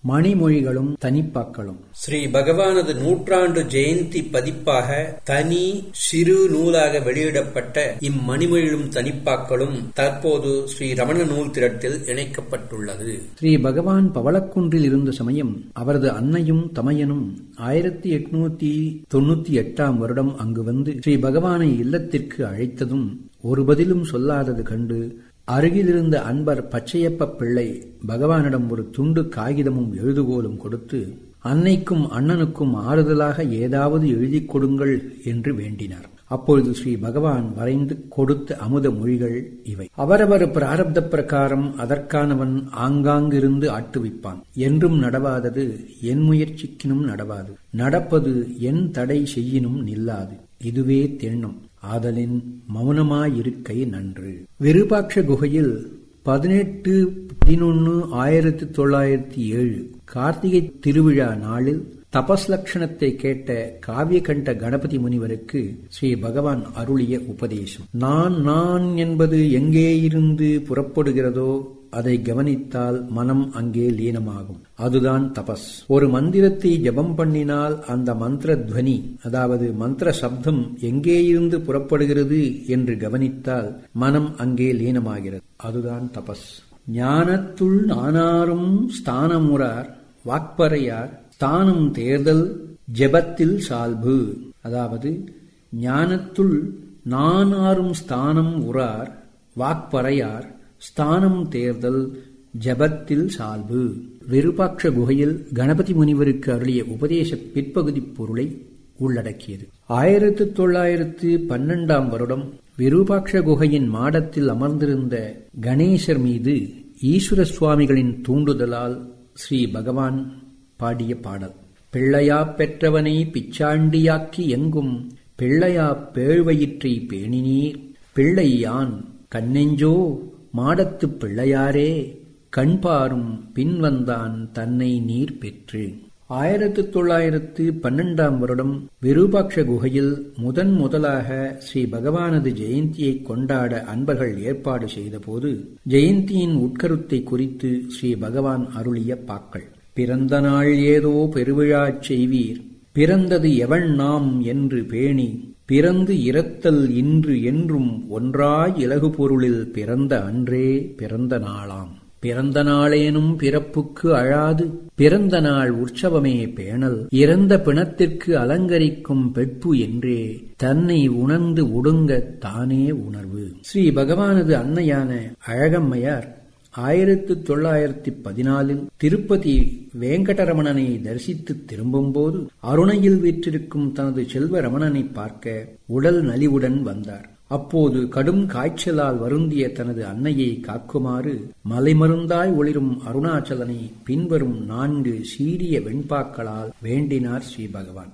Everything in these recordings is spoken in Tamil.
மணிமொழிகளும் தனிப்பாக்களும் ஸ்ரீ பகவானது நூற்றாண்டு ஜெயந்தி பதிப்பாக தனி சிறு நூலாக வெளியிடப்பட்ட இம்மணிமொழியும் தனிப்பாக்களும் தற்போது ஸ்ரீ ரமண நூல் திரட்டில் இணைக்கப்பட்டுள்ளது ஸ்ரீ பகவான் பவளக்குன்றில் இருந்த சமயம் அவரது அன்னையும் தமையனும் ஆயிரத்தி எட்நூத்தி தொண்ணூத்தி எட்டாம் வருடம் அங்கு வந்து ஸ்ரீ பகவானை இல்லத்திற்கு அழைத்ததும் ஒரு பதிலும் சொல்லாதது கண்டு அருகிலிருந்த அன்பர் பச்சையப்ப பிள்ளை பகவானிடம் ஒரு துண்டு காகிதமும் எழுதுகோலும் கொடுத்து அன்னைக்கும் அண்ணனுக்கும் ஆறுதலாக ஏதாவது எழுதிக் கொடுங்கள் என்று வேண்டினார் அப்பொழுது ஸ்ரீ பகவான் வரைந்து கொடுத்த அமுத மொழிகள் இவை அவரவர் பிராரப்த பிரகாரம் அதற்கானவன் ஆங்காங்கிருந்து ஆட்டுவிப்பான் என்றும் நடவாதது என் முயற்சிக்கினும் நடவாது நடப்பது என் தடை செய்யினும் நில்லாது இதுவே தென்னம் ஆதலின் மௌனமாயிருக்கை நன்று விருபாட்ச குகையில் பதினெட்டு பதினொன்னு ஆயிரத்தி தொள்ளாயிரத்தி ஏழு கார்த்திகை திருவிழா நாளில் தபஸ் லட்சணத்தை கேட்ட காவியகண்ட கணபதி முனிவருக்கு ஸ்ரீ பகவான் அருளிய உபதேசம் நான் நான் என்பது எங்கே இருந்து புறப்படுகிறதோ அதை கவனித்தால் மனம் அங்கே லீனமாகும் அதுதான் தபஸ் ஒரு மந்திரத்தை ஜபம் பண்ணினால் அந்த மந்திர துவனி அதாவது மந்திர சப்தம் எங்கே இருந்து புறப்படுகிறது என்று கவனித்தால் மனம் அங்கே லீனமாகிறது அதுதான் தபஸ் ஞானத்துள் நானாரும் ஸ்தானமுறார் வாக்பறையார் ஸ்தானம் தேர்தல் ஜெபத்தில் சால்பு அதாவது ஞானத்துள் நானாரும் ஸ்தானம் உறார் வாக்பறையார் ஸ்தானம் தேர்தல் ஜபத்தில் சால்பு விருபாட்ச குகையில் கணபதி முனிவருக்கு அருளிய உபதேச பிற்பகுதி பொருளை உள்ளடக்கியது ஆயிரத்து தொள்ளாயிரத்து பன்னெண்டாம் வருடம் விருபாட்ச குகையின் மாடத்தில் அமர்ந்திருந்த கணேசர் மீது ஈஸ்வர சுவாமிகளின் தூண்டுதலால் ஸ்ரீ பகவான் பாடிய பாடல் பிள்ளையா பெற்றவனை பிச்சாண்டியாக்கி எங்கும் பிள்ளையா பேழ்வயிற்றை பேணினீர் பிள்ளை யான் கண்ணெஞ்சோ மாடத்துப் பிள்ளையாரே கண்பாரும் பின்வந்தான் தன்னை நீர் பெற்று ஆயிரத்து தொள்ளாயிரத்து பன்னெண்டாம் வருடம் விருபாட்ச குகையில் முதன் முதலாக ஸ்ரீ பகவானது ஜெயந்தியை கொண்டாட அன்பர்கள் ஏற்பாடு செய்தபோது ஜெயந்தியின் உட்கருத்தை குறித்து ஸ்ரீ பகவான் அருளிய பாக்கள் பிறந்த நாள் ஏதோ பெருவிழாச் செய்வீர் பிறந்தது எவன் நாம் என்று பேணி பிறந்து இரத்தல் இன்று என்றும் ஒன்றாய் இலகு பொருளில் பிறந்த அன்றே பிறந்த நாளாம் பிறந்த நாளேனும் பிறப்புக்கு அழாது பிறந்த நாள் உற்சவமே பேணல் இறந்த பிணத்திற்கு அலங்கரிக்கும் பெட்பு என்றே தன்னை உணர்ந்து ஒடுங்க தானே உணர்வு ஸ்ரீ பகவானது அன்னையான அழகம்மையார் ஆயிரத்து தொள்ளாயிரத்தி பதினாலில் திருப்பதி வேங்கடரமணனை தரிசித்து திரும்பும்போது அருணையில் வீற்றிருக்கும் தனது செல்வ ரமணனை பார்க்க உடல் நலிவுடன் வந்தார் அப்போது கடும் காய்ச்சலால் வருந்திய தனது அன்னையை காக்குமாறு மலைமருந்தாய் ஒளிரும் அருணாச்சலனை பின்வரும் நான்கு சீரிய வெண்பாக்களால் வேண்டினார் ஸ்ரீ பகவான்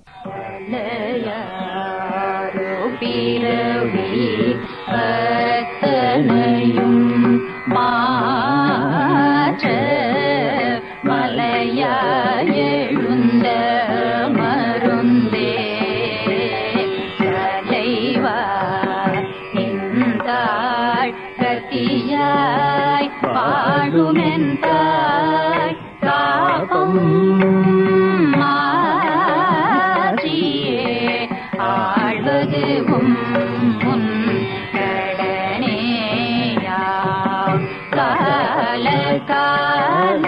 மலையாயெழுந்த மருந்தே தலைவா நின்றாள் கத்தியாய் பாடுமென்றாய் காப்பம் மாற்றியே ஆழ்வதுவும் முன் கடனேயா கால கால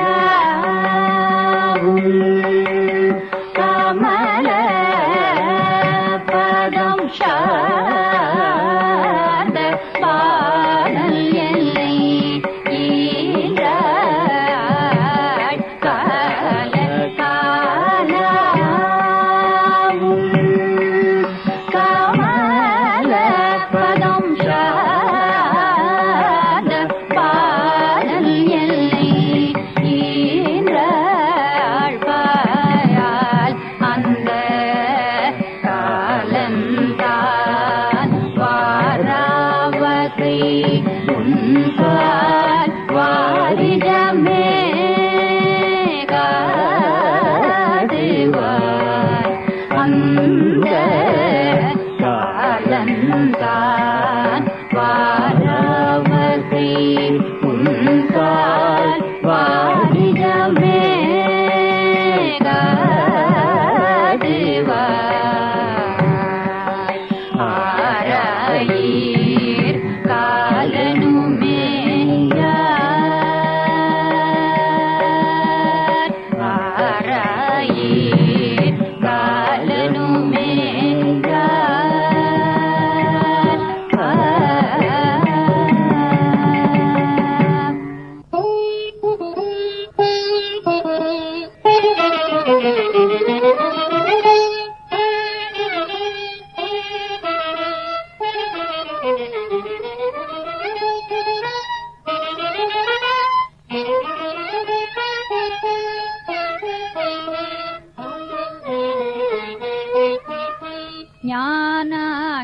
கமல பதம் சார்ந்த பாடல் எல்லை ஈராள் கால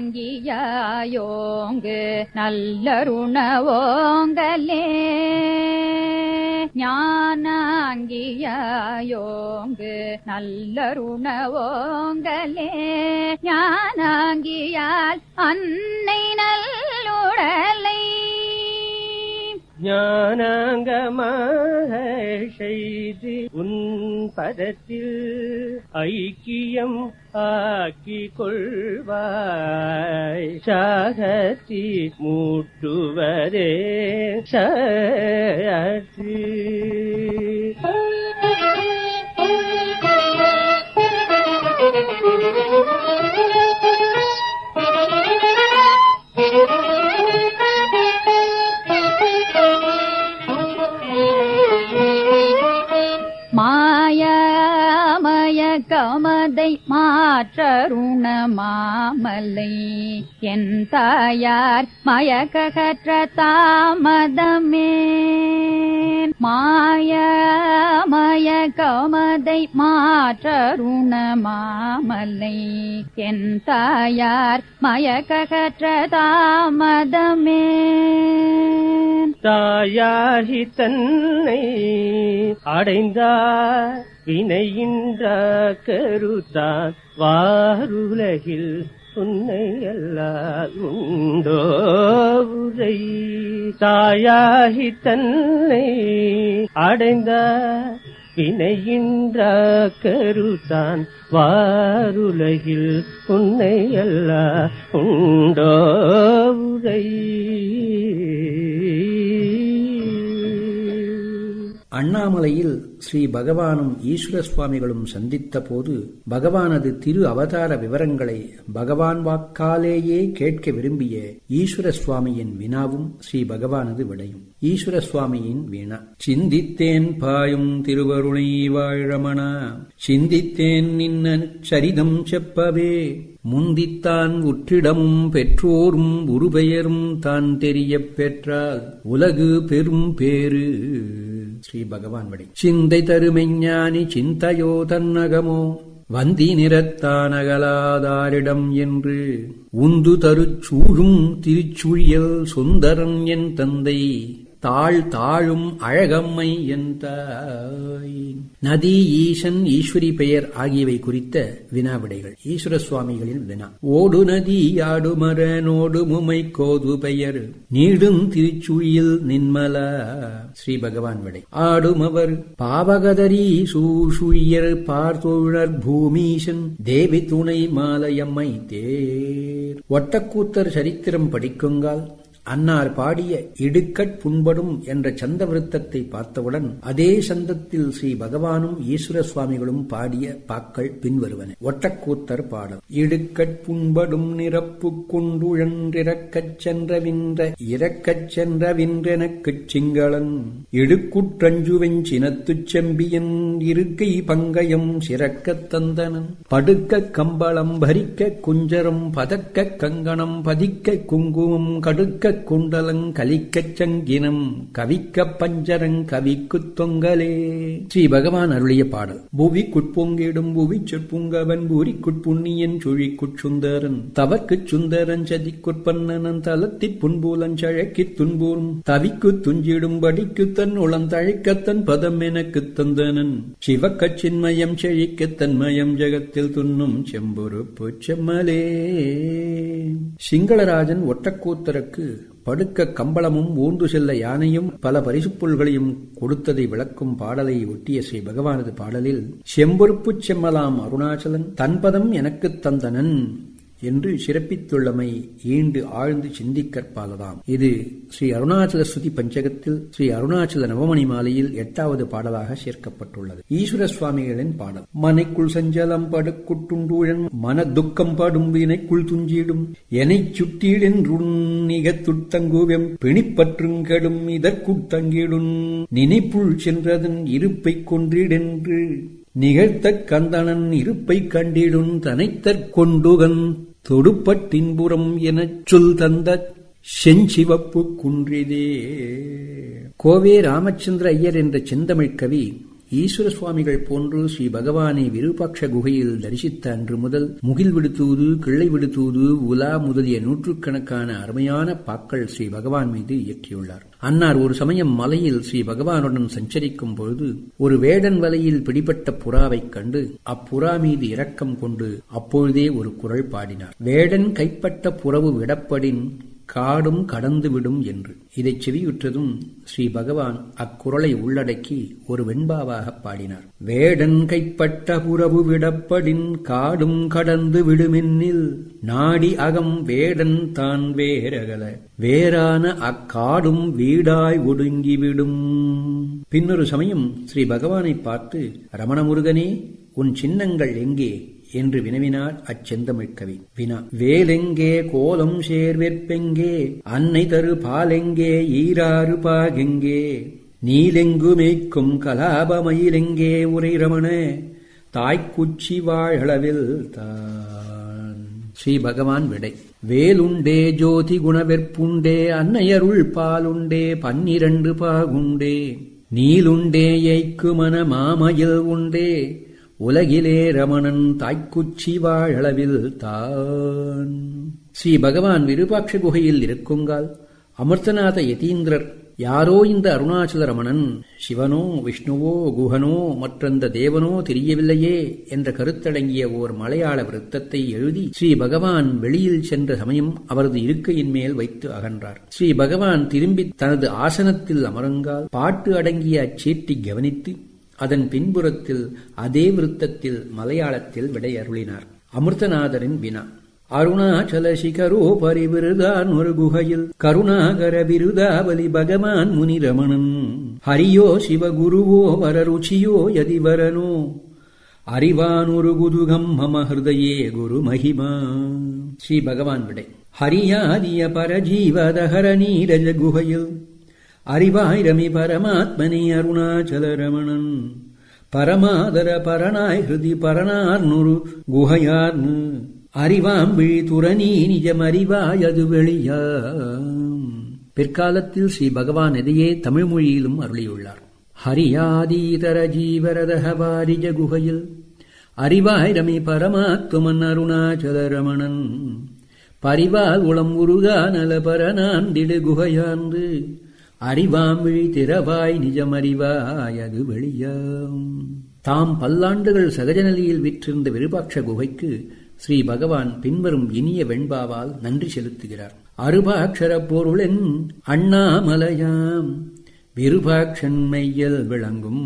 ஞானாங்கியாயோங்கு நல்லருணவோங்கலே ஞானாங்கியாயோங்கு நல்லருணவோங்கலே ஞானாங்கியால் அன்னை நல்லுடலை ஞானாங்கமாக செய்து உன் பதத்தில் ஐக்கியம் ஆக்கி கொள்வாய் சாகத்தி மூட்டுவதே சத்து மாயமய கமதை மாற்றருண மாமலை என் தாயார் மயக்ககற்ற தாமதமே மாயமய கமதை மாற்றருண மாமலை என் தாயார் மயக்ககற்ற தாமதமே தாயாகி தன்னை அடைந்தார் வினையின்ற கருத்தான் வாருலகில் உன்னை அல்லால் உண்டோ உரை தாயாகி தன்னை அடைந்தார் வினையின்ற கருத்தான் வாருலகில் உன்னை அல்ல உண்டோ உரை அண்ணாமலையில் ஸ்ரீ பகவானும் ஈஸ்வர சுவாமிகளும் சந்தித்த போது பகவானது திரு அவதார விவரங்களை பகவான் வாக்காலேயே கேட்க விரும்பிய ஈஸ்வர சுவாமியின் வினாவும் ஸ்ரீ பகவானது விடையும் ஈஸ்வர சுவாமியின் வீணா சிந்தித்தேன் பாயும் திருவருணை வாழமணா சிந்தித்தேன் நின்ன சரிதம் செப்பவே முந்தித்தான் உற்றிடமும் பெற்றோரும் உருபெயரும் தான் தெரியப் பெற்றால் உலகு பெரும் பேரு ஸ்ரீ பகவான் வடி சிந்தை தருமெஞ்ஞானி சிந்தையோ தன்னகமோ வந்தி நிறத்தானகலாதாரிடம் என்று உந்து தருச்சூழும் திருச்சுழியல் சுந்தரன் என் தந்தை தாழ் தாழும் அழகம்மை என் தாய் நதி ஈசன் ஈஸ்வரி பெயர் ஆகியவை குறித்த வினாவிடைகள் ஈஸ்வர சுவாமிகளின் வினா ஓடு நதி ஆடுமர நோடு முமை கோது பெயர் நீடும் திருச்சுழியில் நின்மல ஸ்ரீ பகவான் விடை ஆடுமவர் பாவகதரி சூஷுயர் பார்த்தோழர் பூமீசன் தேவி துணை மாலையம்மை தேர் ஒட்டக்கூத்தர் சரித்திரம் படிக்குங்கால் அன்னார் பாடிய இடுக்கட் புண்படும் என்ற சந்த விருத்தத்தை பார்த்தவுடன் அதே சந்தத்தில் ஸ்ரீ பகவானும் ஈஸ்வர சுவாமிகளும் பாடிய பாக்கள் பின்வருவன ஒட்டக்கூத்தர் பாடல் இடுக்கட் புண்படும் நிரப்பு கொண்டுழன்றிறக்கச் சென்றவின்ற இறக்கச் சென்றவின்றெனக்குச் சிங்களன் இடுக்குற்றஞ்சுவெஞ் சினத்துச் செம்பியன் இருக்கை பங்கயம் சிறக்கத் தந்தனன் படுக்க கம்பளம் பரிக்க குஞ்சரம் பதக்க கங்கணம் பதிக்க குங்குமம் கடுக்க குண்டலங் கலிக்கச் சங்கினம் கவிக்க பஞ்சரங் கவிக்குத் தொங்கலே ஸ்ரீ பகவான் அருளிய பாடல் புவி குட்பொங்கிடும் புவி சொற்புங்கவன் பூரிக்குட் புண்ணியன் சுழிக்குட் சுந்தரன் தவர்க்குச் சுந்தரன் சதிக்குட்பன்னனன் தலத்திற் புன்பூலன் சழக்கித் துன்பூரும் தவிக்குத் துஞ்சிடும் படிக்குத் தன் உளந்தழைக்கத்தன் பதம் எனக்குத் தந்தனன் சிவக்கச் சின்மயம் செழிக்கத் தன்மயம் ஜெகத்தில் துன்னும் செம்பொறுப்பு செம்மலே சிங்களராஜன் ஒட்டக்கூத்தருக்கு படுக்க கம்பளமும் ஊர்ந்து செல்ல யானையும் பல பரிசுப் பொருள்களையும் கொடுத்ததை விளக்கும் பாடலை ஒட்டிய ஸ்ரீ பகவானது பாடலில் செம்பொறுப்புச் செம்மலாம் அருணாச்சலன் தன்பதம் எனக்குத் தந்தனன் என்று சிறப்பித்துள்ளமை ஈண்டு ஆழ்ந்து சிந்திக்கற்பாலதாம் இது ஸ்ரீ அருணாச்சல ஸ்ருதி பஞ்சகத்தில் ஸ்ரீ அருணாச்சல நவமணி மாலையில் எட்டாவது பாடலாக சேர்க்கப்பட்டுள்ளது ஈஸ்வர சுவாமிகளின் பாடல் மனைக்குள் சஞ்சலம் படுக்குட்டுண்டூழன் மன துக்கம் படும் வினைக்குள் துஞ்சிடும் எனைச் சுட்டீடென்றுன்னிகத் துட்டங்குவெம் பிணிப்பற்றுங்கெடும் இதற்குத்தங்கிடும் நினைப்புள் சென்றதன் இருப்பைக் கொன்றிடென்று நிகழ்த்தக் கந்தனன் இருப்பைக் கண்டிடுன் தனைத்தற் கொண்டுகன் தொடுப்பட்டின்புறம் எனச் சொல் தந்த செஞ்சிவப்பு குன்றிதே கோவே ராமச்சந்திர ஐயர் என்ற செந்தமிழ் கவி ஈஸ்வர சுவாமிகள் போன்று ஸ்ரீ பகவானை விருபாட்ச குகையில் தரிசித்த அன்று முதல் முகில் விடுத்தூது கிள்ளை விடுத்தூது உலா முதலிய நூற்றுக்கணக்கான அருமையான பாக்கள் ஸ்ரீ பகவான் மீது இயற்றியுள்ளார் அன்னார் ஒரு சமயம் மலையில் ஸ்ரீ பகவானுடன் சஞ்சரிக்கும் பொழுது ஒரு வேடன் வலையில் பிடிபட்ட புறாவைக் கண்டு அப்புறா மீது இரக்கம் கொண்டு அப்பொழுதே ஒரு குரல் பாடினார் வேடன் கைப்பட்ட புறவு விடப்படின் காடும் கடந்து விடும் என்று இதைச் செவியுற்றதும் ஸ்ரீ பகவான் அக்குரலை உள்ளடக்கி ஒரு வெண்பாவாக பாடினார் வேடன் கைப்பட்ட புறவு விடப்படின் காடும் கடந்து விடுமென்னில் நாடி அகம் வேடன் தான் வேரகல வேறான அக்காடும் வீடாய் ஒடுங்கிவிடும் பின்னொரு சமயம் ஸ்ரீ பகவானை பார்த்து ரமணமுருகனே உன் சின்னங்கள் எங்கே என்று வினவினார் அச்செந்தமிழ்கவி வினா வேலெங்கே கோலம் சேர்வெற்பெங்கே அன்னை தரு பாலெங்கே ஈராறு பாகெங்கே நீலெங்கு மேய்க்கும் கலாபமயிலெங்கே உரை ரமண தாய்க்குச்சி வாழளவில் தான் ஸ்ரீ பகவான் விடை வேலுண்டே ஜோதி குணவெற்புண்டே அன்னையருள் பாலுண்டே பன்னிரண்டு பாகுண்டே நீலுண்டே எய்க்கு மன மாமயில் உண்டே உலகிலே ரமணன் தாய்க்குச்சி வாழளவில் தான் ஸ்ரீ பகவான் விருபாட்ச குகையில் இருக்குங்கால் அமிர்தநாத யதீந்திரர் யாரோ இந்த அருணாச்சல ரமணன் சிவனோ விஷ்ணுவோ குஹனோ மற்றந்த தேவனோ தெரியவில்லையே என்ற கருத்தடங்கிய ஓர் மலையாள விருத்தத்தை எழுதி ஸ்ரீ பகவான் வெளியில் சென்ற சமயம் அவரது இருக்கையின் மேல் வைத்து அகன்றார் ஸ்ரீ பகவான் திரும்பி தனது ஆசனத்தில் அமருங்கால் பாட்டு அடங்கிய அச்சீட்டி கவனித்து அதன் பின்புறத்தில் அதே விருத்தத்தில் மலையாளத்தில் விடையருளினார் அமிர்தநாதரின் வினா அருணாச்சல சிகரோ பரிவிருதான் ஒரு குகையில் கருணாகர விருதாவலி பகவான் முனிரமணன் ஹரியோ சிவகுருவோ வரருச்சியோ யதிவரனோ அறிவானொரு குதுகம் மம ஹிருதயே குரு மகிமா ஸ்ரீ பகவான் விடை ஹரியாதிய பரஜீவதஹர நீரஜ குகையில் அறிவாயிரமி பரமாத்மனி அருணாச்சல ரமணன் பரமாதர பரணாய் ஹிருதி பரணார்னுரு குகையார்னு அறிவாம் விழி துரணி நிஜமறிவாயது வெளியாம் பிற்காலத்தில் ஸ்ரீ பகவான் இதையே தமிழ் மொழியிலும் அருளியுள்ளார் ஹரியாதீதர ஜீவரதஹவாரிஜ குகையில் அறிவாயிரமி பரமாத்துமன் அருணாச்சல ரமணன் பரிவால் உளம் உருகா நல பரநாண்டிடு குகையாந்து அறிவாம் விழி திறவாய் நிஜமறிவாய் அது வெளியாம் தாம் பல்லாண்டுகள் சகஜநிலையில் விற்றிருந்த விருபாட்ச குகைக்கு ஸ்ரீ பகவான் பின்வரும் இனிய வெண்பாவால் நன்றி செலுத்துகிறார் அருபாட்சர பொருளென் அண்ணாமலையாம் விருபாட்சன் மெய்யல் விளங்கும்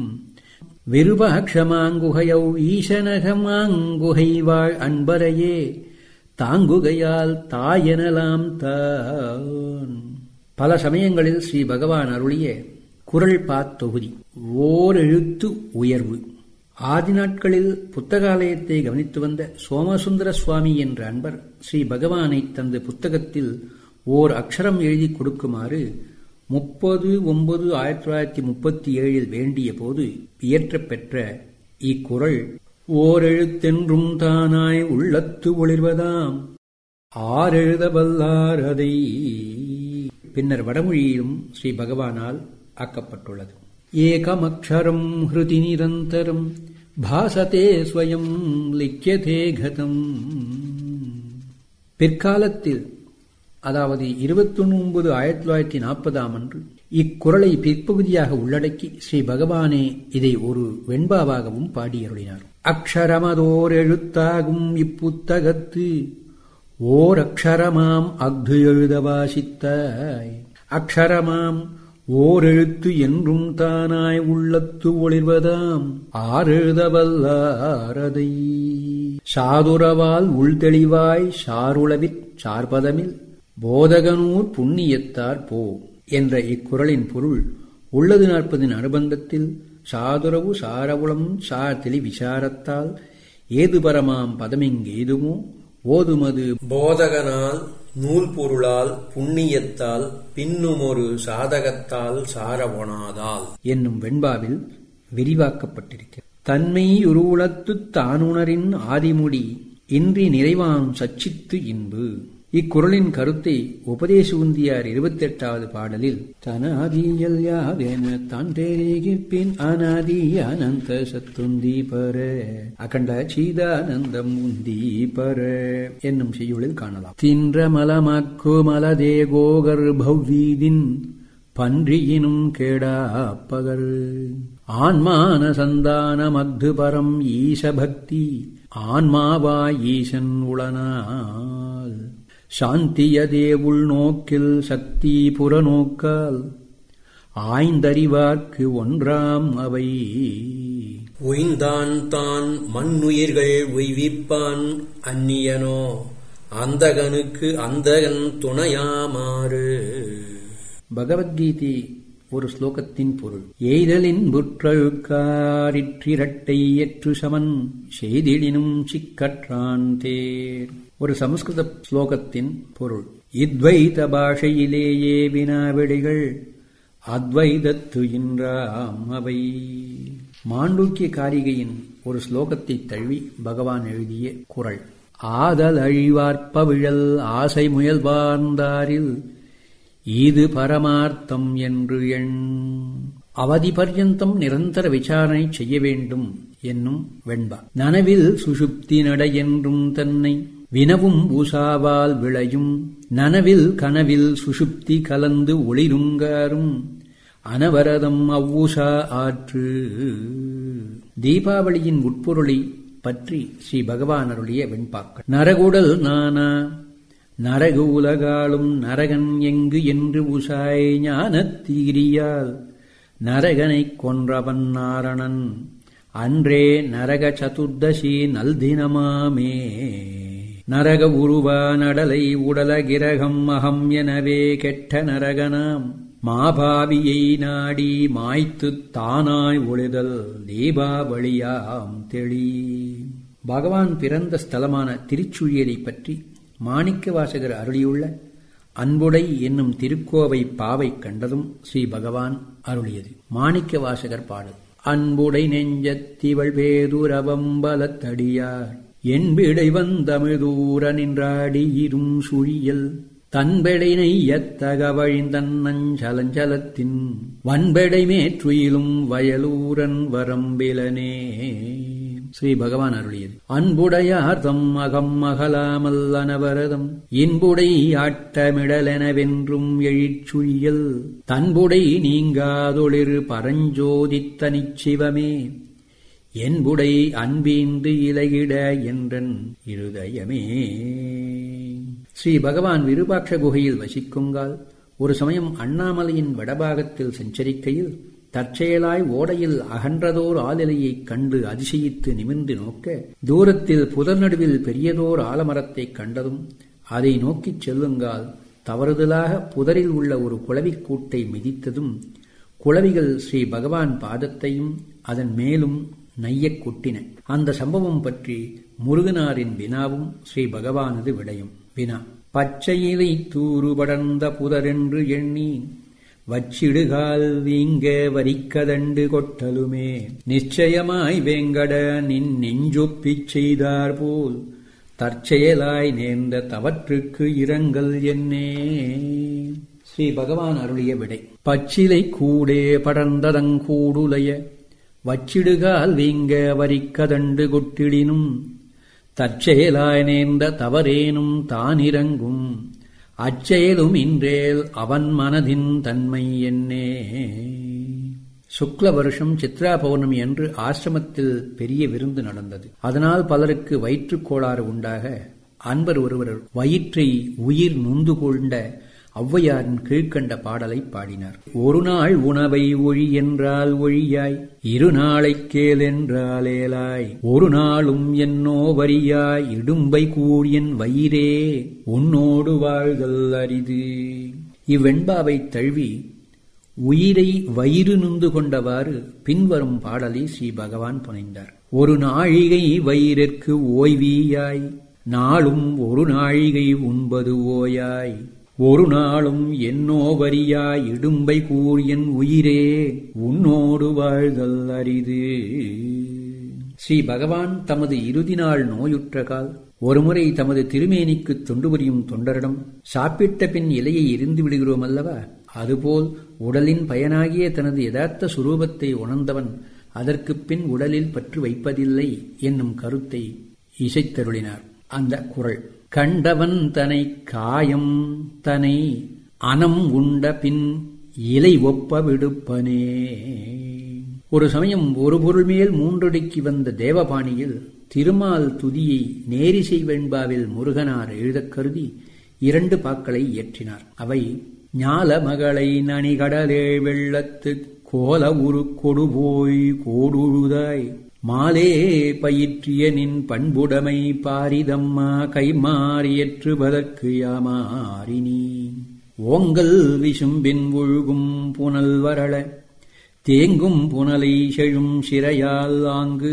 விருபாட்சமாங்குகையௌ ஈசனகமாங்குகை வாழ் அன்பரையே தாங்குகையால் தாயெனலாம் தான் பல சமயங்களில் ஸ்ரீ பகவான் அருளிய குரல் பாத்தொகுதி ஓரெழுத்து உயர்வு ஆதி நாட்களில் புத்தகாலயத்தை கவனித்து வந்த சோமசுந்தர சுவாமி என்ற அன்பர் ஸ்ரீ பகவானை தந்து புத்தகத்தில் ஓர் அக்ஷரம் எழுதி கொடுக்குமாறு முப்பது ஒன்பது ஆயிரத்தி தொள்ளாயிரத்தி முப்பத்தி ஏழில் வேண்டிய போது இயற்றப்பெற்ற இக்குறள் ஓரெழுத்தென்றும் தானாய் உள்ளத்து ஒளிர்வதாம் ஆரெழுத வல்லார் அதை பின்னர் வடமொழியிலும் ஸ்ரீ பகவானால் ஆக்கப்பட்டுள்ளது ஏகமக்ஷரம் ஹிருதி நிரந்தரம் பாசதே ஸ்வயம் லிக்கியதே கதம் பிற்காலத்தில் அதாவது இருபத்தி ஒன்பது ஆயிரத்தி தொள்ளாயிரத்தி நாற்பதாம் அன்று இக்குறளை பிற்பகுதியாக உள்ளடக்கி ஸ்ரீ பகவானே இதை ஒரு வெண்பாவாகவும் பாடியருளினார் அக்ஷரமதோர் எழுத்தாகும் இப்புத்தகத்து ஓர் அக்ஷரமாம் அஃது எழுத வாசித்தாய் அக்ஷரமாம் ஓரெழுத்து என்றும் தானாய் உள்ளத்து ஒளிர்வதாம் ஆறெழுதவல்லாரதை சாதுரவால் உள்தெளிவாய் சாருளவிற் சார்பதமில் போதகனூர் புண்ணியத்தார் போ என்ற இக்குறளின் பொருள் உள்ளது நாற்பதின் அனுபந்தத்தில் சாதுரவு சாரவுளம் சார் தெளி விசாரத்தால் ஏது பரமாம் பதமிங்கேதுமோ ஓதுமது போதகனால் நூல் பொருளால் புண்ணியத்தால் பின்னுமொரு சாதகத்தால் சாரவொணாதால் என்னும் வெண்பாவில் விரிவாக்கப்பட்டிருக்கிறது தன்மை உருவுளத்துத் தானுணரின் ஆதிமுடி இன்றி நிறைவாம் சச்சித்து இன்பு இக்குறளின் கருத்தை உபதேச உந்தியார் இருபத்தி எட்டாவது பாடலில் தனாதியல் யாதென தான் தேரிகிற்பின் அனாதி அனந்த சத்துந்தி பர அகண்ட சீதானந்தம் உந்தி பர என்னும் செய்யுளில் காணலாம் தின்ற மலமக்கு மலதே கோகர் பௌவீதின் பன்றியினும் கேடாப்பகர் ஆன்மான சந்தான மத்து பரம் ஈசபக்தி ஆன்மாவாய் ஈசன் உளனால் சாந்தியதே உள்நோக்கில் சக்தி புறநோக்கால் ஆய்ந்தறிவார்க்கு ஒன்றாம் அவை உய்ந்தான் தான் மண்ணுயிர்கள் உய்விப்பான் அந்நியனோ அந்தகனுக்கு அந்தகன் துணையாமாறு பகவத்கீதை ஒரு ஸ்லோகத்தின் பொருள் எய்தலின் புற்றழுக்காரிற்றிரட்டை எற்று சமன் செய்திடினும் சிக்கற்றான் தேர் ஒரு சமஸ்கிருத ஸ்லோகத்தின் பொருள் இத்வைத பாஷையிலேயே வினாவிடைகள் அத்வைதத்து இன்றாம் அவை மாண்டூக்கிய காரிகையின் ஒரு ஸ்லோகத்தை தழுவி பகவான் எழுதிய குரல் ஆதல் அழிவார்ப்பவிழல் ஆசை முயல்வார்ந்தாரில் இது பரமார்த்தம் என்று எண் அவதி பர்யந்தம் நிரந்தர விசாரணை செய்ய வேண்டும் என்னும் வெண்பா நனவில் சுஷுப்தி நட என்றும் தன்னை வினவும் உசாவால் விளையும் நனவில் கனவில் சுஷுப்தி கலந்து ஒளிருங்காரும் அனவரதம் அவ்வுஷா ஆற்று தீபாவளியின் உட்பொருளை பற்றி ஸ்ரீ பகவான் அருளிய வெண்பாக்கள் நரகுடல் நானா நரகு உலகாலும் நரகன் எங்கு என்று உசாய் ஞானத்தீரியால் நரகனைக் கொன்றவன் நாரணன் அன்றே நரக சதுர்தசி நல்தினமாமே நரக உருவா நடலை உடலகிரகம் அகம் எனவே கெட்ட நரகனாம் மாபாவியை நாடி மாய்த்துத் தானாய் ஒளிதல் தீபாவளியாம் தெளி பகவான் பிறந்த ஸ்தலமான திருச்சுழியலைப் பற்றி மாணிக்க வாசகர் அருளியுள்ள அன்புடை என்னும் திருக்கோவை பாவை கண்டதும் ஸ்ரீ பகவான் அருளியது மாணிக்க வாசகர் பாடல் அன்புடை நெஞ்சத்திவள் பேதுரவம்பலத்தடியார் என்பிடை வந்தமிழ்தூர நின்றாடியிரும் சுழியல் தன்பெடைனை எத்தகவழிந்தன் நஞ்சலஞ்சலத்தின் வன்பெடை மேற்றுயிலும் வயலூரன் வரம்பிலனே ஸ்ரீ பகவான் அருளியது அன்புடையார் தம் அகம் அகலாமல் அனவரதம் இன்புடை ஆட்டமிடலெனவென்றும் எழிற்சுழியல் தன்புடை நீங்காதொளிரு பரஞ்சோதித்த நிச்சிவமே என்புடை அன்பீந்து இலகிட என்றன் இருதயமே ஸ்ரீ பகவான் விருபாட்ச குகையில் வசிக்குங்கால் ஒரு சமயம் அண்ணாமலையின் வடபாகத்தில் சஞ்சரிக்கையில் தற்செயலாய் ஓடையில் அகன்றதோர் ஆலிலையைக் கண்டு அதிசயித்து நிமிர்ந்து நோக்க தூரத்தில் புதர் நடுவில் பெரியதோர் ஆலமரத்தைக் கண்டதும் அதை நோக்கிச் செல்லுங்கால் தவறுதலாக புதரில் உள்ள ஒரு குளவிக் கூட்டை மிதித்ததும் குளவிகள் ஸ்ரீ பகவான் பாதத்தையும் அதன் மேலும் நையக் கொட்டின அந்த சம்பவம் பற்றி முருகனாரின் வினாவும் ஸ்ரீ பகவானது விடயம் வினா பச்சையிலை தூறு படர்ந்த புதரென்று எண்ணி வச்சிடுகால் வீங்க வரிக்கதண்டு கொட்டலுமே நிச்சயமாய் வேங்கட நின் நெஞ்சொப்பிச் செய்தார் போல் தற்செயலாய் நேர்ந்த தவற்றுக்கு இரங்கல் என்னே ஸ்ரீ பகவான் அருளிய விடை பச்சிலை கூடே படர்ந்ததங்கூடுலைய வச்சிடுகால் வீங்க வரிக்கதண்டு கொட்டிடினும் தற்செயலாய் நேர்ந்த தவறேனும் தானிறங்கும் அச்செயலும் இன்றேல் அவன் மனதின் தன்மை என்னே சுக்ல வருஷம் சித்ரா பௌர்ணமி அன்று ஆசிரமத்தில் பெரிய விருந்து நடந்தது அதனால் பலருக்கு வயிற்றுக் கோளாறு உண்டாக அன்பர் ஒருவர் வயிற்றை உயிர் நொந்து கொண்ட ஔவையாரின் கீழ்கண்ட பாடலை பாடினார் ஒரு நாள் உணவை ஒழி என்றால் ஒழியாய் இரு நாளைக் கேள் என்றால் ஏலாய் ஒரு நாளும் என்னோ வரியாய் இடும்பை கூறியன் வயிறே உன்னோடு வாழ்தல் அரிது இவ்வெண்பாவை தழுவி உயிரை வயிறு நுந்து கொண்டவாறு பின்வரும் பாடலை ஸ்ரீ பகவான் புனைந்தார் ஒரு நாழிகை வயிறிற்கு ஓய்வியாய் நாளும் ஒரு நாழிகை உண்பது ஓயாய் ஒரு நாளும் என்னோ வரியாய் இடும்பை கூறியன் உயிரே உன்னோடு வாழ்தல் அரிது ஸ்ரீ பகவான் தமது இறுதி நாள் நோயுற்ற கால் ஒருமுறை தமது திருமேனிக்கு தொண்டு புரியும் தொண்டரிடம் சாப்பிட்ட பின் இலையை எரிந்து விடுகிறோம் அல்லவா அதுபோல் உடலின் பயனாகிய தனது யதார்த்த சுரூபத்தை உணர்ந்தவன் அதற்குப் பின் உடலில் பற்று வைப்பதில்லை என்னும் கருத்தை இசைத்தருளினார் அந்த குரல் கண்டவன் தனை காயம் தனை அனம் உண்ட பின் இலை ஒப்ப விடுப்பனே ஒரு சமயம் ஒரு பொருள் மேல் மூன்றடுக்கி வந்த தேவபாணியில் திருமால் துதியை நேரிசை வெண்பாவில் முருகனார் எழுதக் கருதி இரண்டு பாக்களை இயற்றினார் அவை ஞால மகளை நனிகடலே வெள்ளத்து கோல உரு கொடுபோய் கோடுழுதாய் மாலே பயிற்றிய நின் பண்புடைமை பாரிதம்மா கைமாறியற்றுவதற்கு யாமாறினி ஓங்கல் விசும்பின் ஒழுகும் புனல் வரள தேங்கும் புனலை செழும் சிறையால் ஆங்கு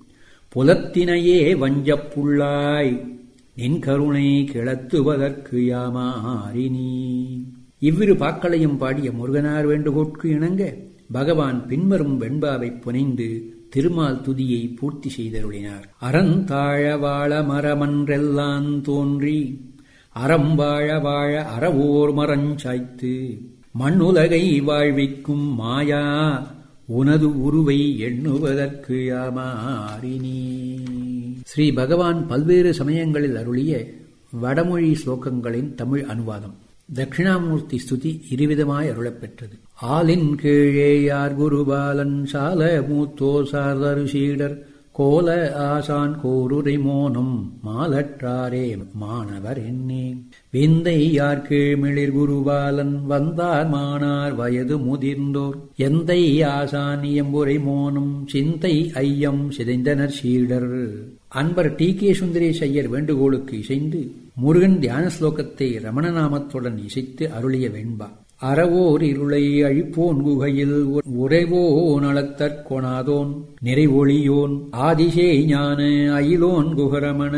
புலத்தினையே வஞ்சப் புள்ளாய் நின் கருணை கிளத்துவதற்கு யாமாறினி இவ்விரு பாக்களையும் பாடிய முருகனார் வேண்டுகோட்கு இணங்க பகவான் பின்வரும் வெண்பாவை புனைந்து திருமால் துதியை பூர்த்தி செய்தருளினார் அறந்தாழ வாழ மரமன்றெல்லாம் தோன்றி அறம் வாழ வாழ அறவோர் மரஞ்சாய்த்து மண்ணுலகை வாழ்விக்கும் மாயா உனது உருவை எண்ணுவதற்கு யாமாறினி ஸ்ரீ பகவான் பல்வேறு சமயங்களில் அருளிய வடமொழி ஸ்லோகங்களின் தமிழ் அனுவாதம் தட்சிணாமூர்த்தி ஸ்துதி இருவிதமாய் அருளப்பெற்றது ஆலின் கீழே யார் குருபாலன் சால மூத்தோ சார்தரு சீடர் கோல ஆசான் கோருரை மோனம் மாலற்றாரே மாணவர் என்னே விந்தை யார் கீழ்மிளிர் குருபாலன் வந்தார் மானார் வயது முதிர்ந்தோர் எந்தை ஆசான் இயம்புரை மோனம் சிந்தை ஐயம் சிதைந்தனர் சீடர் அன்பர் டி கே சுந்தரேஷ் ஐயர் வேண்டுகோளுக்கு இசைந்து முருகன் தியான ஸ்லோகத்தை ரமணநாமத்துடன் இசைத்து அருளிய வெண்பா அறவோர் இருளை அழிப்போன் குகையில் உறைவோ நலத்தற்கொணாதோன் நிறைவொளியோன் ஆதிசே ஞான அயிலோன் குகரமண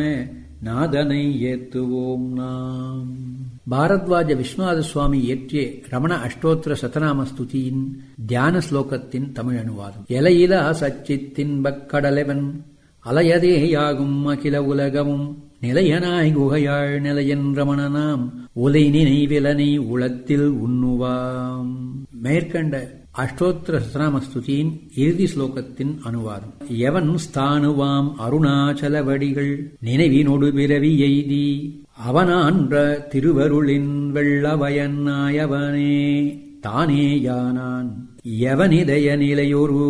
நாதனை ஏத்துவோம் நாம் பாரத்வாஜ விஸ்வநாத சுவாமி இயற்றிய ரமண அஷ்டோத்திர சதநாம ஸ்துதியின் தியான ஸ்லோகத்தின் தமிழ் அனுவாதம் எலையிலா சச்சித்தின் பக்கடலவன் அலையதேயாகும் அகில உலகமும் நிலையனாய் குகையாள் நிலையன் ரமணனாம் உலை நினைவிலனை உளத்தில் உண்ணுவாம் மேற்கண்ட அஷ்டோத்திர சதநாமஸ்துதியின் இறுதி ஸ்லோகத்தின் அனுவாதம் எவன் ஸ்தானுவாம் அருணாச்சலவடிகள் நினைவினொடு பிறவி எய்தி அவனான்ற திருவருளின் வெள்ளவயன்னாயவனே தானேயானான் எவனிதய நிலையொரு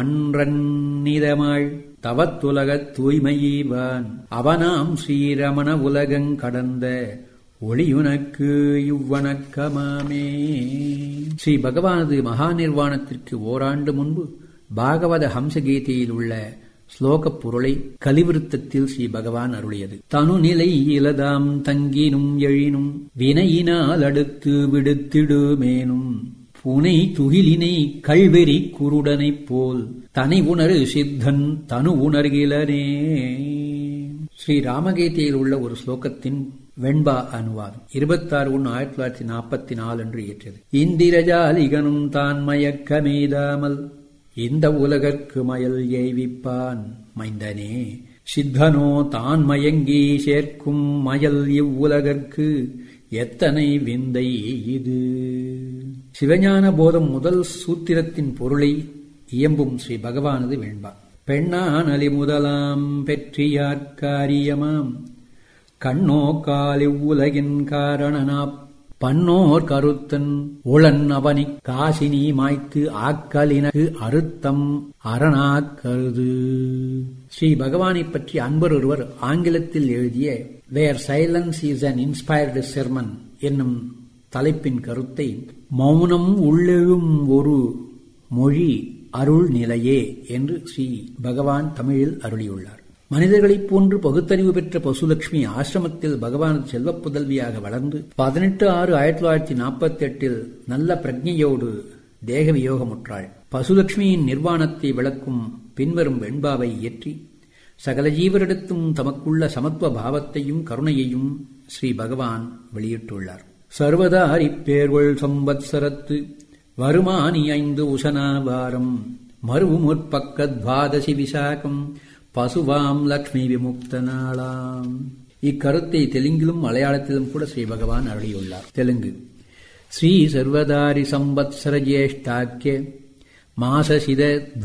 மன்றன்னிதமாள் தவத்துலகத் தூய்மையீவான் அவனாம் ஸ்ரீரமண உலகங் கடந்த ஒளியுனக்கு இவ்வணக்கமாமே ஸ்ரீ பகவானது மகா நிர்வாணத்திற்கு ஓராண்டு முன்பு பாகவத ஹம்சகீதையில் உள்ள ஸ்லோகப் பொருளை கலிவிருத்தத்தில் ஸ்ரீ பகவான் அருளியது தனு நிலை இலதாம் தங்கினும் எழினும் வினையினால் அடுத்து விடுத்திடுமேனும் புனை துகிலினை கல்வெறி குருடனைப் போல் தனி உணரு சித்தன் தனு உணர்கிலனே ஸ்ரீ ராமகீதையில் உள்ள ஒரு ஸ்லோகத்தின் வெண்பா அனுவாதம் இருபத்தாறு ஒன்று ஆயிரத்தி தொள்ளாயிரத்தி நாற்பத்தி நாலு என்று இயற்றது இந்திரஜாலிகனும் தான் மயக்கமேதாமல் இந்த உலகற்கு மயல் ஏய்விப்பான் மைந்தனே சித்தனோ தான் மயங்கி சேர்க்கும் மயல் இவ்வுலகற்கு எத்தனை விந்தை இது சிவஞான போதம் முதல் சூத்திரத்தின் பொருளை இயம்பும் ஸ்ரீ பகவானது வெண்பா பெண்ணான் அலி முதலாம் பெற்றியார்காரியமாம் கண்ணோக்கால் இவ்வுலகின் காரணனாப் பன்னோர் கருத்தன் உளன் அவனி காசினி மாய்த்து ஆக்கலினக்கு அறுத்தம் அரணாக்கருது ஸ்ரீ பகவானை பற்றி அன்பர் ஒருவர் ஆங்கிலத்தில் எழுதிய where silence is an inspired sermon என்னும் தலைப்பின் கருத்தை மௌனம் உள்ளெழும் ஒரு மொழி அருள் நிலையே என்று ஸ்ரீ பகவான் தமிழில் அருளியுள்ளார் மனிதர்களைப் போன்று பகுத்தறிவு பெற்ற பசுலட்சுமி ஆசிரமத்தில் பகவானது செல்வப் புதல்வியாக வளர்ந்து பதினெட்டு ஆறு ஆயிரத்தி தொள்ளாயிரத்தி நாற்பத்தி எட்டில் நல்ல பிரஜையோடு தேக வியோகமுற்றாள் பசுலட்சுமியின் நிர்வாணத்தை விளக்கும் பின்வரும் வெண்பாவை இயற்றி சகல ஜீவரிடத்தும் தமக்குள்ள சமத்துவ பாவத்தையும் கருணையையும் ஸ்ரீ பகவான் வெளியிட்டுள்ளார் சர்வதாரிப் பேர்வள் சம்பத்சரத்து வருமானி ஐந்து உசனாவாரம் மருவு முற்பக்க துவாதசி விசாகம் பசுவாம் லக்ஷ்மி விமுக்த நாளாம் இக்கருத்தை தெலுங்கிலும் மலையாளத்திலும் கூட ஸ்ரீ பகவான் அருளியுள்ளார் தெலுங்கு ஸ்ரீ சர்வதாரி சம்பத்சர ஜேஷ்டாக்கிய మాసశిద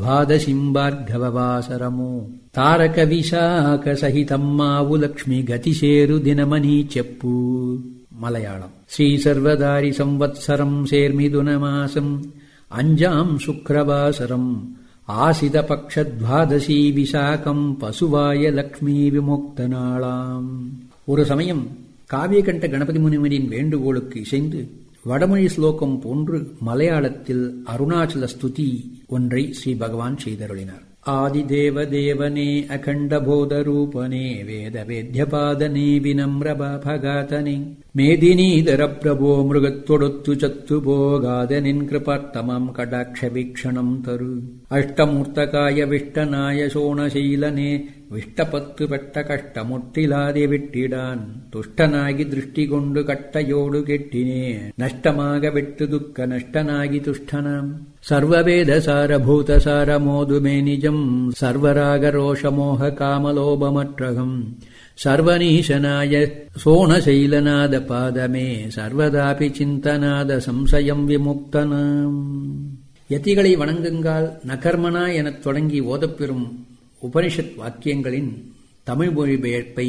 ద్వాదశింబార్ఘవవాసరము తారక విశాఖ సహితమ్మావు లక్ష్మి గతిసేరు దినమని చెప్పు మలయాళం శ్రీ సర్వదారి సంవత్సరం శేర్మిదునమాసం అంజాం శుక్రవాసరం ஆசித பக்ஷ துவாதசி விசாகம் பசுவாய லக்ஷ்மி விமுக்தனாளாம் ஒரு சமயம் காவியகண்ட கணபதி முனிவரின் வேண்டுகோளுக்கு இசைந்து வடமொழி ஸ்லோகம் போன்று மலையாளத்தில் அருணாச்சல ஸ்துதி ஒன்றை ஸ்ரீ பகவான் செய்தருளினார் ஆதிதேவ தேவனே அகண்ட போத ரூபனே வேத வேத்யபாதனே வினம்ரபகாதனே மேதினீதர பிரபோ மிருகத்தொடுத்து சத்து போகாதனின் கிருபார்த்தமம் கடாட்ச வீக்ஷணம் தரு அஷ்டமூர்த்தகாய விஷ்டநாய சோணசீலனே விஷ்டபத்து பெட்ட கஷ்டமுட்டிலாதே விட்டிடான் துஷ்டனாகி திருஷ்டி கொண்டு கட்டையோடு கெட்டினே நஷ்டமாக வெட்டு துக்க நஷ்டனாகி துஷ்டனாம் சர்வவேத சாரபூத சாரமோதுமே நிஜம் சர்வராக ரோஷமோக காமலோபமற்றகம் சர்வநீசனாய சோணசைலநாத பாதமே சர்வதாபி சிந்தநாத சம்சயம் விமுக்தனாம் யதிகளை வணங்குங்கால் நகர்மனா எனத் தொடங்கி ஓதப்பெறும் உபனிஷத் வாக்கியங்களின் தமிழ் மொழிபெயர்ப்பை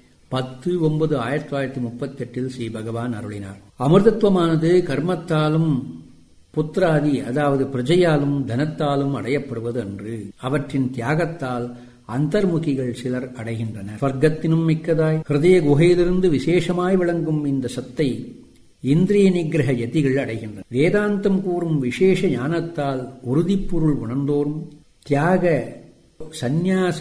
பத்து ஒன்பது ஆயிரத்தி தொள்ளாயிரத்தி முப்பத்தி எட்டில் ஸ்ரீ பகவான் அருளினார் அமிர்தத்துவமானது கர்மத்தாலும் புத்திராதி அதாவது பிரஜையாலும் தனத்தாலும் அடையப்படுவது அன்று அவற்றின் தியாகத்தால் அந்தர்முகிகள் சிலர் அடைகின்றனர் ஸ்வர்க்கத்தினும் மிக்கதாய் ஹிருதய குகையிலிருந்து விசேஷமாய் விளங்கும் இந்த சத்தை இந்திரிய நிகிரக யதிகள் அடைகின்றன வேதாந்தம் கூறும் விசேஷ ஞானத்தால் உறுதிப்பொருள் உணர்ந்தோறும் தியாக சந்நியாச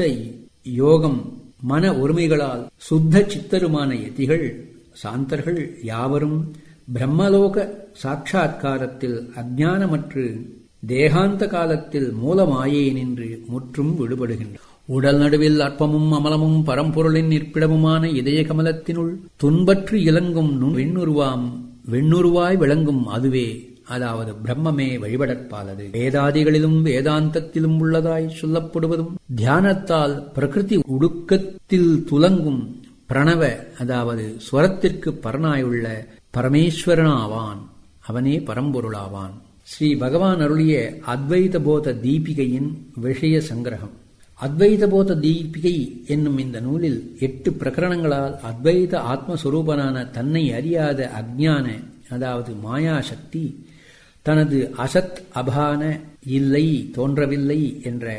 யோகம் மன ஒருமைகளால் சுத்த சித்தருமான யதிகள் சாந்தர்கள் யாவரும் பிரம்மலோக சாட்சா்காரத்தில் அஜானமற்று தேகாந்த காலத்தில் மூலமாயை நின்று முற்றும் விடுபடுகின்றனர் உடல் நடுவில் அற்பமும் அமலமும் பரம்பொருளின் நிற்பிடமுமான இதய கமலத்தினுள் துன்பற்று இலங்கும் வெண்ணுருவாம் வெண்ணுருவாய் விளங்கும் அதுவே அதாவது பிரம்மமே வழிபடற்பாலது வேதாதிகளிலும் வேதாந்தத்திலும் உள்ளதாய் சொல்லப்படுவதும் தியானத்தால் பிரகிருதி உடுக்கத்தில் துலங்கும் பிரணவ அதாவது ஸ்வரத்திற்கு பரனாயுள்ள பரமேஸ்வரனாவான் அவனே பரம்பொருளாவான் ஸ்ரீ பகவான் அருளிய அத்வைத போத தீபிகையின் விஷய சங்கிரகம் அத்வைத போத தீபிகை என்னும் இந்த நூலில் எட்டு பிரகரணங்களால் அத்வைத ஆத்மஸ்வரூபனான தன்னை அறியாத அஜ்ஞான அதாவது மாயா சக்தி தனது அசத் அபான இல்லை தோன்றவில்லை என்ற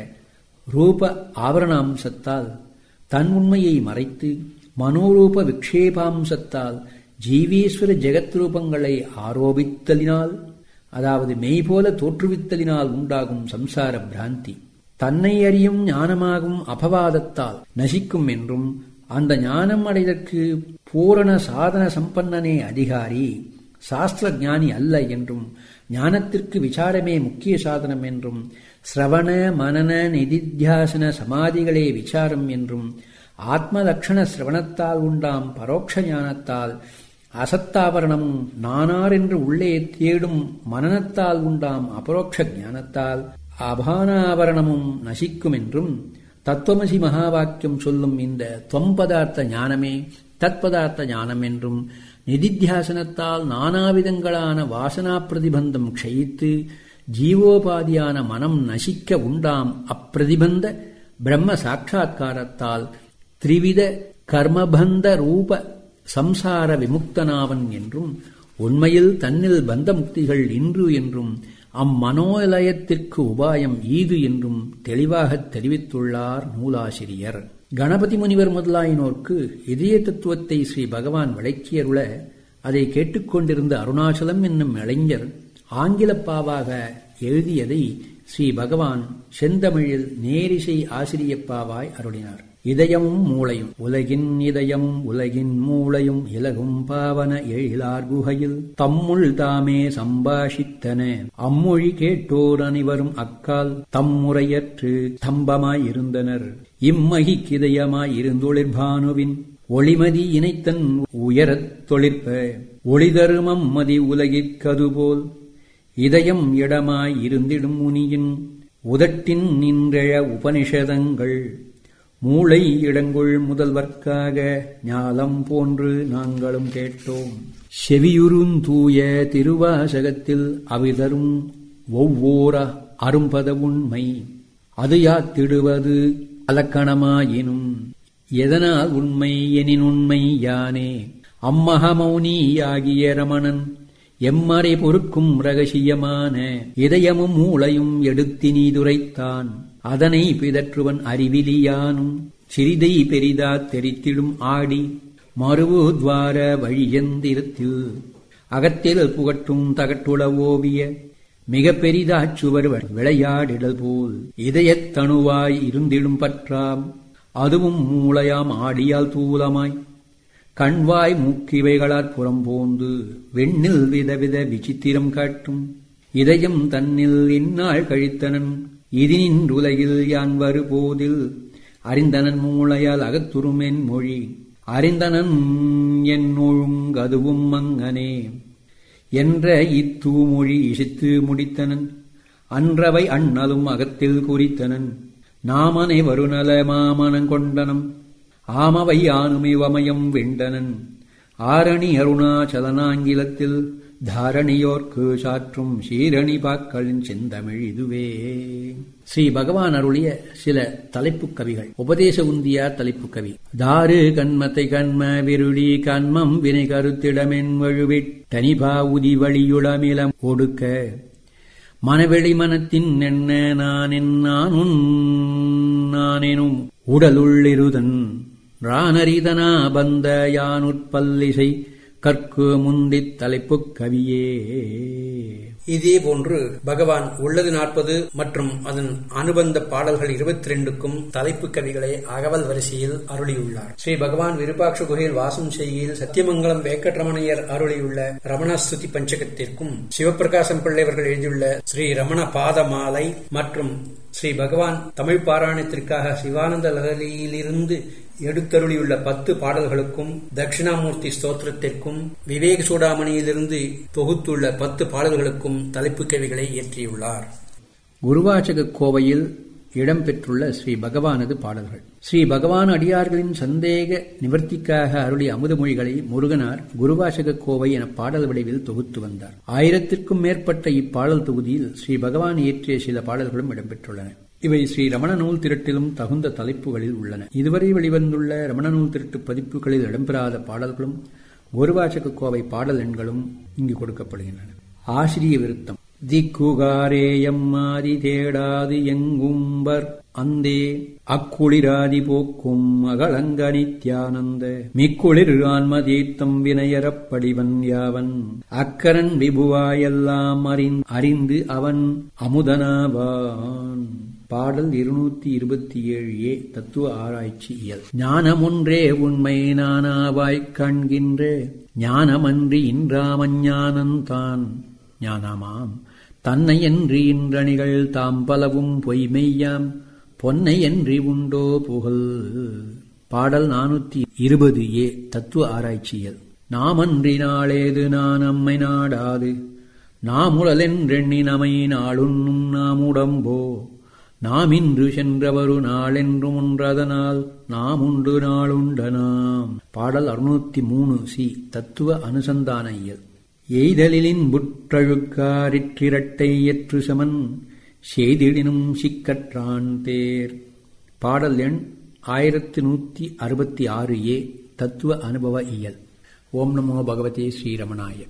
ரூப ஆவரணாம்சத்தால் தன் உண்மையை மறைத்து மனோரூப விக்ஷேபாம்சத்தால் ஜீவீஸ்வர ஜெகத் ரூபங்களை ஆரோபித்தலினால் அதாவது மெய்போல தோற்றுவித்தலினால் உண்டாகும் சம்சார பிராந்தி தன்னை அறியும் ஞானமாகும் அபவாதத்தால் நசிக்கும் என்றும் அந்த ஞானம் அடைதற்கு பூரண சாதன சம்பன்னனே அதிகாரி சாஸ்திர ஞானி அல்ல என்றும் ஞானத்திற்கு விசாரமே முக்கிய சாதனம் என்றும் சிரவண மனன நிதித்தியாசன சமாதிகளே விசாரம் என்றும் ஆத்ம லட்சண சிரவணத்தால் உண்டாம் பரோட்ச ஞானத்தால் அசத்தாவரணமும் நானார் என்று உள்ளே தேடும் மனநத்தால் உண்டாம் அபரோக்ஷ ஞானத்தால் அபானாவரணமும் நசிக்கும் என்றும் தத்துவமசி மகா வாக்கியம் சொல்லும் இந்த தொம்பதார்த்த ஞானமே தத்பதார்த்த ஞானம் என்றும் நிதித்தியாசனத்தால் நானாவிதங்களான வாசனா பிரதிபந்தம் க்ஷயித்து ஜீவோபாதியான மனம் நசிக்க உண்டாம் அப்பிரதிபந்த பிரம்ம சாட்சா்காரத்தால் திரிவித கர்மபந்த ரூப சம்சார விமுக்தனாவன் என்றும் உண்மையில் தன்னில் பந்த முக்திகள் இன்று என்றும் அம்மனோலயத்திற்கு உபாயம் ஈது என்றும் தெளிவாகத் தெரிவித்துள்ளார் நூலாசிரியர் கணபதி முனிவர் முதலாயினோர்க்கு இதய தத்துவத்தை ஸ்ரீ பகவான் விளக்கியருள அதை கேட்டுக்கொண்டிருந்த அருணாச்சலம் என்னும் இளைஞர் ஆங்கிலப்பாவாக எழுதியதை ஸ்ரீ பகவான் செந்தமிழில் நேரிசை ஆசிரியப்பாவாய் அருளினார் இதயமும் மூளையும் உலகின் இதயமும் உலகின் மூளையும் இலகும் பாவன எழிலார் குகையில் தம்முள் தாமே சம்பாஷித்தன அம்மொழி கேட்டோர் அனைவரும் அக்கால் தம்முறையற்று தம்பமாயிருந்தனர் இம்மகிக்கிதயமாய் இருந்தொழிற்பானுவின் ஒளிமதி இணைத்தன் உயரத் தொழிற்ப ஒளிதருமம் மதி உலகிற்கதுபோல் இதயம் இடமாய் இருந்திடும் முனியின் உதட்டின் நின்றழ உபனிஷதங்கள் மூளை இடங்குள் முதல்வர்க்காக ஞாலம் போன்று நாங்களும் கேட்டோம் செவியுறுந்தூய திருவாசகத்தில் அவிதரும் ஒவ்வோர அரும்பத உண்மை அது யாத்திடுவது அலக்கணமாயினும் எதனால் உண்மை எனின் உண்மை யானே அம்மகமௌனியாகிய ரமணன் எம்மறை பொறுக்கும் ரகசியமான இதயமும் மூளையும் எடுத்தி நீதுரைத்தான் அதனை பிதற்றுவன் அறிவிலியானும் சிறிதை பெரிதா தெரித்திடும் ஆடி மறுவுத்வார வழியந்திரத்தில் அகத்தில் புகட்டும் தகட்டுள ஓவிய மிக பெரிதாச் சுவர் விளையாடிடல் போல் இதயத் தணுவாய் இருந்திடும் பற்றாம் அதுவும் மூளையாம் ஆடியால் தூலமாய் கண்வாய் மூக்கிவைகளாற் புறம்போந்து வெண்ணில் விதவித விசித்திரம் காட்டும் இதயம் தன்னில் இந்நாள் கழித்தனன் இதினின் உலகில் யான் வருபோதில் அறிந்தனன் மூளையால் அகத்துருமென் மொழி அறிந்தனன் என் ஒழுங்கதுவும் மங்கனே என்ற இத்தூமொழி இசித்து முடித்தனன் அன்றவை அண்ணலும் அகத்தில் குறித்தனன் நாமனை வருநல மாமனங் கொண்டனம் ஆமவை ஆனுமிவமயம் வெண்டனன் ஆரணி அருணாச்சலனாங்கிலத்தில் தாரணியோர்க்கு சாற்றும் சீரணி பாக்களின் செந்தமிழ் இதுவே ஸ்ரீ பகவான் அருளிய சில தலைப்புக் கவிகள் உபதேச உந்தியா தலைப்புக் கவி தாரு கண்மத்தை கண்ம விருடி கண்மம் வினை கருத்திடமென் வழுவிட் தனிபா உதி வழியுளமிலம் ஒடுக்க மனவெளி மனத்தின் என்ன நான் நானும் நானெனும் உடலுள்ளிருதன் ரானரிதனா பந்த யானுட்பல்லிசை கற்கு முந்தித் தலைப்புக் கவியே இதே போன்று பகவான் உள்ளது நாற்பது மற்றும் அதன் அனுபந்த பாடல்கள் இருபத்தி ரெண்டுக்கும் தலைப்பு கவிகளை அகவல் வரிசையில் அருளியுள்ளார் ஸ்ரீ பகவான் விருப்பாட்ச குகையில் வாசம் செய்கையில் சத்தியமங்கலம் வேங்கட்ரமணையர் அருளியுள்ள ரமணஸ்துதி பஞ்சகத்திற்கும் சிவபிரகாசம் பிள்ளைவர்கள் எழுதியுள்ள ஸ்ரீ ரமண பாதமாலை மற்றும் ஸ்ரீ பகவான் தமிழ் பாராயணத்திற்காக சிவானந்த லகரியிலிருந்து எடுத்தருளியுள்ள பத்து பாடல்களுக்கும் தட்சிணாமூர்த்தி ஸ்தோத்திரத்திற்கும் விவேக சூடாமணியிலிருந்து தொகுத்துள்ள பத்து பாடல்களுக்கும் தலைப்பு கவிகளை இயற்றியுள்ளார் குருவாச்சக கோவையில் இடம்பெற்றுள்ள ஸ்ரீ பகவானது பாடல்கள் ஸ்ரீ பகவான் அடியார்களின் சந்தேக நிவர்த்திக்காக அருளிய அமுதமொழிகளை முருகனார் குருவாசக கோவை என பாடல் வடிவில் தொகுத்து வந்தார் ஆயிரத்திற்கும் மேற்பட்ட இப்பாடல் தொகுதியில் ஸ்ரீ பகவான் இயற்றிய சில பாடல்களும் இடம்பெற்றுள்ளன இவை ஸ்ரீ ரமண நூல் திரட்டிலும் தகுந்த தலைப்புகளில் உள்ளன இதுவரை வெளிவந்துள்ள ரமண நூல் திரட்டு பதிப்புகளில் இடம்பெறாத பாடல்களும் குருவாச்சக கோவை பாடல் எண்களும் இங்கு கொடுக்கப்படுகின்றன ஆசிரிய விருத்தம் திக்குகாரேயம்மாதி தேடாது எங்கும்பர் அந்தே அக்குளிராதி போக்கும் அகலங்க நித்யானந்த மிக்குளிர் ஆன்ம தீர்த்தம் வினையரப்படிவன் யாவன் அக்கரன் விபுவாயெல்லாம் அறிந் அறிந்து அவன் அமுதனாவான் பாடல் இருநூத்தி இருபத்தி ஏழு ஏ தத்துவ ஆராய்ச்சி இயல் ஞானமொன்றே உண்மை நானாவாய்க் காண்கின்ற ஞானமன்றி இன்றாமஞானந்தான் ஞானமாம் தன்னை என்று இன்றணிகள் தாம் பலவும் பொய்மெய்யாம் பொன்னை என்று உண்டோ புகழ் பாடல் நானூத்தி இருபது ஏ தத்துவ ஆராய்ச்சியல் நாமன்றி நாளேது நான் அம்மை நாடாது நாமுழலென்றெண்ணி நமை நாளுண்ணும் நாமுடம்போ நாம் இன்று சென்றவரு நாளென்றும் ஒன்றதனால் நாம் உண்டு நாளுண்ட நாம் பாடல் அறுநூத்தி மூணு சி தத்துவ அனுசந்தான இயல் எய்தலின் புற்றழுக்காரிற்றிரட்டை எற்று சமன் செய்திடினும் சிக்கற்றான் தேர் பாடல் எண் ஆயிரத்தி நூத்தி அறுபத்தி ஆறு ஏ தத்துவ அனுபவ இயல் ஓம் நமோ பகவதே ஸ்ரீரமணாய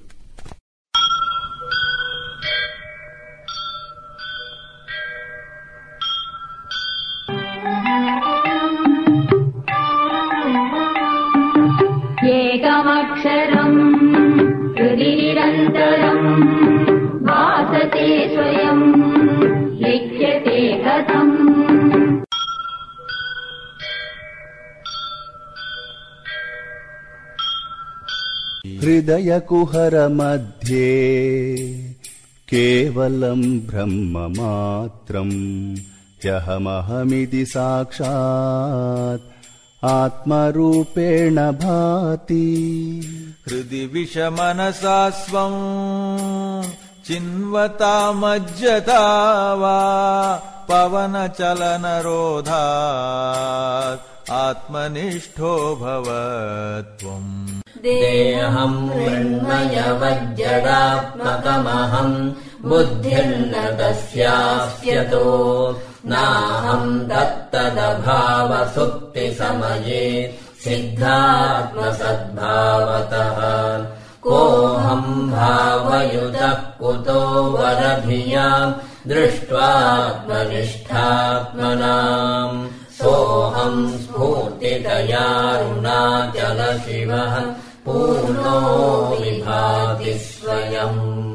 एकमक्षरम् हृदि निरन्तरम् भासते स्वयम् लिख्यते कथम् हृदयकुहरमध्ये केवलम् ब्रह्ममात्रम् ह्यहमहमिति साक्षात् आत्मरूपेण भाति हृदि विषमनसा स्वम् चिन्वतामज्जता वा पवनचलनरोधात् आत्मनिष्ठो भव त्वम् देहम् मृण्मयवज्जडात्मकमहम् बुद्धिर्न तस्यास्यतो नाहम् दत्तदभावसुप्तिसमये सिद्धात्मसद्भावतः कोऽहम् भावयुतः कुतो वरधियाम् दृष्ट्वात्मनिष्ठात्मनाम् सोऽहम् स्फूर्तितयारुणाचल शिवः पूर्णो विभाति स्वयम्